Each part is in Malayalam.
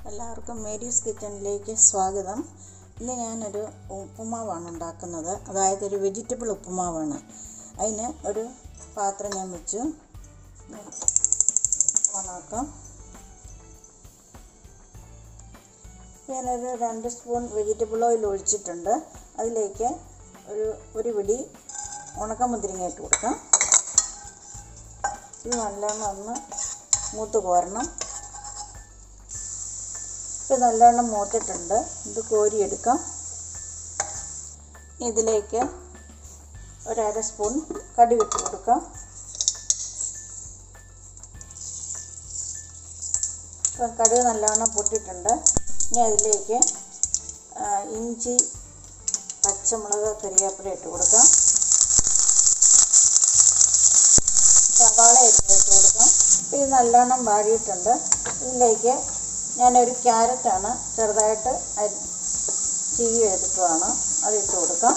എല്ലാവർക്കും മേരീസ് കിച്ചണിലേക്ക് സ്വാഗതം ഇന്ന് ഞാനൊരു ഉപ്പുമാവാണ് ഉണ്ടാക്കുന്നത് അതായത് ഒരു വെജിറ്റബിൾ ഉപ്പുമാവാണ് അതിന് ഒരു പാത്രം ഞാൻ വെച്ചു ഓണാക്കാം ഞാനൊരു രണ്ട് സ്പൂൺ വെജിറ്റബിൾ ഓയിൽ ഒഴിച്ചിട്ടുണ്ട് അതിലേക്ക് ഒരു ഒരു പിടി ഉണക്കമുന്തിരിങ്ങ ഇട്ട് കൊടുക്കാം ഇത് നല്ലോണം ഒന്ന് മൂത്ത് കോരണം ഇത് നല്ലോണം മൂത്തിട്ടുണ്ട് ഇത് കോരിയെടുക്കാം ഇതിലേക്ക് ഒരര സ്പൂൺ കടുക് ഇട്ട് കൊടുക്കാം ഇപ്പം കടുക് നല്ലോണം പൊട്ടിയിട്ടുണ്ട് ഇനി അതിലേക്ക് ഇഞ്ചി പച്ചമുളക് കറിവേപ്പില ഇട്ട് കൊടുക്കാം സവാള ഇട്ട് കൊടുക്കാം ഇത് നല്ലോണം വാടിയിട്ടുണ്ട് ഇതിലേക്ക് ഞാനൊരു ക്യാരറ്റാണ് ചെറുതായിട്ട് അരി ചീവി എടുത്തതാണ് അതിട്ട് കൊടുക്കാം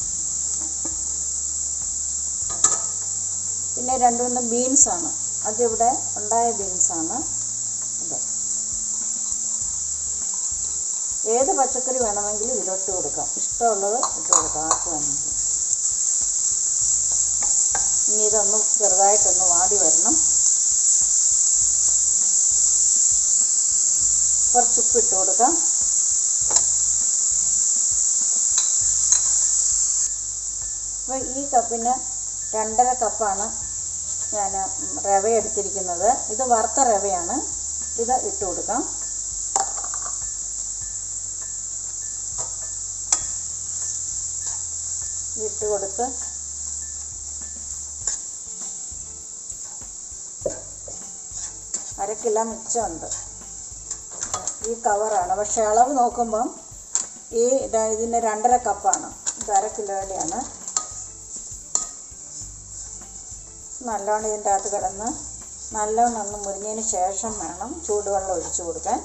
പിന്നെ രണ്ട് മൂന്ന് ബീൻസാണ് അതിവിടെ ഉണ്ടായ ബീൻസാണ് ഇത് ഏത് പച്ചക്കറി വേണമെങ്കിലും ഇതിലോട്ട് കൊടുക്കാം ഇഷ്ടമുള്ളത് ഇട്ട് കൊടുക്കാം ആർക്ക് വേണമെങ്കിലും ഇനി ഇതൊന്ന് ചെറുതായിട്ടൊന്ന് വാടി വരണം കുറച്ച് ഉപ്പിട്ട് കൊടുക്കാം അപ്പോൾ ഈ കപ്പിന് രണ്ടര കപ്പാണ് ഞാൻ റവ എടുത്തിരിക്കുന്നത് ഇത് വറുത്ത റവയാണ് ഇത് ഇട്ട് കൊടുക്കാം ഇട്ട് കൊടുത്ത് അര കിലോ മിച്ചമുണ്ട് ഈ കവറാണ് പക്ഷെ അളവ് നോക്കുമ്പം ഈ ഇതിന് രണ്ടര കപ്പാണ് ഇത് അര കിലോയുടെയാണ് നല്ലോണം ഇതിൻ്റെ അകത്ത് കിടന്ന് നല്ലോണം ഒന്ന് മുരിഞ്ഞതിന് ശേഷം വേണം ചൂടുവെള്ളം ഒഴിച്ചു കൊടുക്കാൻ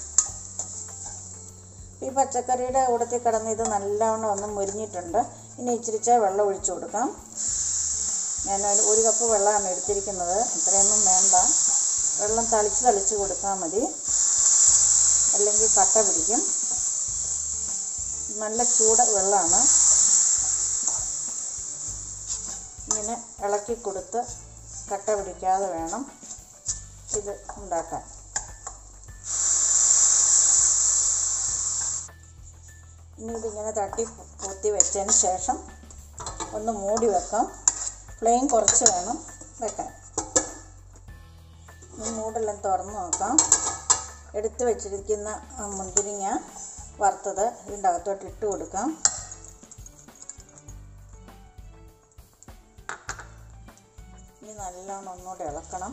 ഈ പച്ചക്കറിയുടെ കൂടത്തിൽ കിടന്ന് ഇത് നല്ലോണം ഒന്ന് മുരിഞ്ഞിട്ടുണ്ട് ഇനി ഇച്ചിരിച്ച വെള്ളം ഒഴിച്ചു കൊടുക്കാം ഞാൻ ഒരു കപ്പ് വെള്ളമാണ് എടുത്തിരിക്കുന്നത് ഇത്രയൊന്നും വേണ്ട വെള്ളം തളിച്ച് തളിച്ച് കൊടുത്താൽ മതി അല്ലെങ്കിൽ കട്ട പിടിക്കും നല്ല ചൂട് വെള്ളമാണ് ഇങ്ങനെ ഇളക്കി കൊടുത്ത് കട്ട പിടിക്കാതെ വേണം ഇത് ഉണ്ടാക്കാൻ ഇനി ഇതിങ്ങനെ തട്ടി പൊത്തി വെച്ചതിന് ശേഷം ഒന്ന് മൂടി വെക്കാം ഫ്ലെയിം കുറച്ച് വേണം വെക്കാൻ മൂടെല്ലാം തുറന്ന് നോക്കാം എടുത്ത് വെച്ചിരിക്കുന്ന മുന്തിരിങ്ങ വറുത്തത് ഇതിൻ്റെ അകത്തോട്ട് ഇട്ട് കൊടുക്കാം ഇനി നല്ലോണം ഒന്നുകൂടെ ഇളക്കണം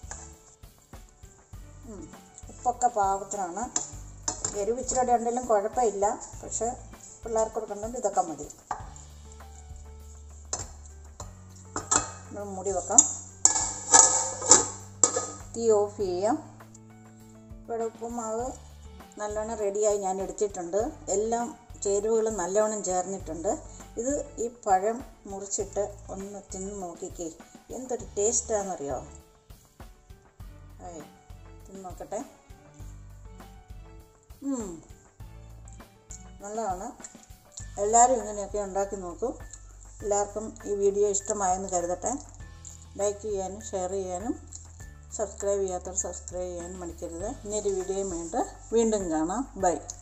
ഉപ്പൊക്കെ പാകത്തിനാണ് എരിവ് ഇച്ചിരി ഉണ്ടെങ്കിലും കുഴപ്പമില്ല പക്ഷെ പിള്ളേർക്ക് കൊടുക്കണമെങ്കിൽ ഇതൊക്കെ മതി മൂടി വെക്കാം തീ ഓഫ് ചെയ്യാം ഇവിടെ ഉപ്പുമാവ് നല്ലോണം റെഡിയായി ഞാൻ എടുത്തിട്ടുണ്ട് എല്ലാം ചേരുവകളും നല്ലോണം ചേർന്നിട്ടുണ്ട് ഇത് ഈ പഴം മുറിച്ചിട്ട് ഒന്ന് തിന്ന് നോക്കിക്കേ എന്തൊരു ടേസ്റ്റാണെന്നറിയോ ഏയ് തിന്ന് നോക്കട്ടെ നല്ലതാണ് എല്ലാവരും ഇങ്ങനെയൊക്കെ ഉണ്ടാക്കി നോക്കൂ എല്ലാവർക്കും ഈ വീഡിയോ ഇഷ്ടമായെന്ന് കരുതട്ടെ ലൈക്ക് ചെയ്യാനും ഷെയർ ചെയ്യാനും സബ്സ്ക്രൈബ് ചെയ്യാത്തവർ സബ്സ്ക്രൈബ് ചെയ്യാൻ മടിക്കരുത് ഇനിയൊരു വീഡിയോയും വേണ്ട വീണ്ടും കാണാം ബൈ